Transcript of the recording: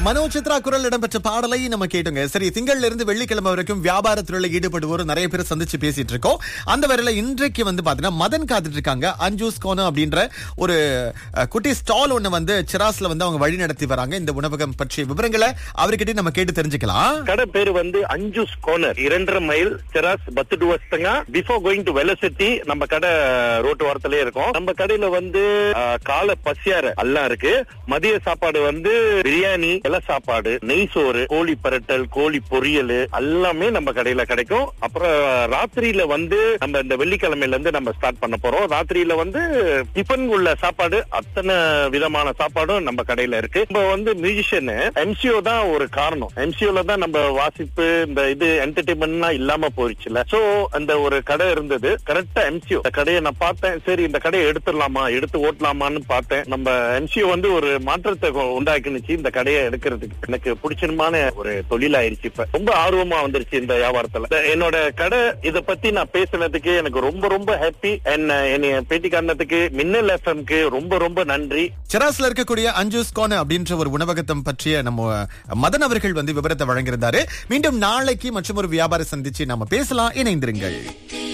மனோ சித்ரா குரல் இடம்பெற்ற பாடலை நம்ம கேட்டோங்க சரி திங்கள்ல இருந்து வெள்ளிக்கிழமை வரைக்கும் வியாபார துறையில ஈடுபடுவோர் நிறைய பேர் சந்திச்சு பேசிட்டு இருக்கோம் அந்த வரையில இன்றைக்கு வந்து பாத்தீங்கன்னா மதன் காத்துட்டு இருக்காங்க அஞ்சூஸ் கோனம் அப்படின்ற ஒரு அஹ், குட்டி ஸ்டால் ஒண்ணு வந்து சிராஸ்ல வந்து அவங்க வழி நடத்தி வராங்க இந்த உணவகம் பற்றிய விவரங்களை அவர்கிட்ட நம்ம கேட்டு தெரிஞ்சுக்கலாம் கடை பேரு வந்து அஞ்சூஸ் கோனர் இரண்டரை மைல் செராஸ் பத்து டு வஸ்தங்க பிஃபோர் கோயிங் டு வெலசிட்டி நம்ம கடை ரோட்டு ஓரத்திலே இருக்கும் நம்ம கடையில வந்து ஆ, காலை பசியார எல்லாம் இருக்கு மதிய சாப்பாடு வந்து பிரியாணி இலை சாப்பாடு நெய் சோறு கோழி பரட்டல் கோழி பொரியல் எல்லாமே நம்ம கடையில கிடைக்கும் அப்புறம் ராத்திரியில வந்து நம்ம இந்த வெள்ளிக்கிழமையில இருந்து நம்ம ஸ்டார்ட் பண்ண போறோம் ராத்திரியில வந்து டிஃபன் உள்ள சாப்பாடு அத்தனை விதமான சாப்பாடும் நம்ம கடையில இருக்கு நம்ம வந்து மியூசிஷியன் எம்சிஓ தான் ஒரு காரணம் எம்சிஓல தான் நம்ம வாசிப்பு இந்த இது என்டர்டைன்மெண்ட்லாம் இல்லாம போயிடுச்சுல சோ அந்த ஒரு கடை இருந்தது கரெக்டா எம்சிஓ இந்த கடையை நான் பார்த்தேன் சரி இந்த கடையை எடுத்துடலாமா எடுத்து ஓட்டலாமான்னு பார்த்தேன் நம்ம எம்சிஓ வந்து ஒரு மாற்றத்தை கொ- உண்டாக்குனுச்சு இந்த கடையை எடுக்கிறதுக்கு எனக்கு பிடிச்சமான ஒரு தொழில் ஆயிருச்சு இப்ப ரொம்ப ஆர்வமா வந்துருச்சு இந்த வியாபாரத்துல இந்த என்னோட கடை இத பத்தி நான் பேசுனதுக்கு எனக்கு ரொம்ப ரொம்ப ஹாப்பி என்ன என்னைய பேட்டி காரணத்துக்கு மின்னல் எஃப்எம்க்கு ரொம்ப ரொம்ப நன்றி சிராஸ்ல இருக்கக்கூடிய அஞ்சூஸ் கோன அப்படின்ற ஒரு உணவகத்தம் பற்றிய நம்ம மதன் அவர்கள் வந்து விவரத்தை வழங்கியிருந்தாரு மீண்டும் நாளைக்கு மற்றும் ஒரு வியாபார சந்திச்சு நம்ம பேசலாம் இணைந்திருங்கள்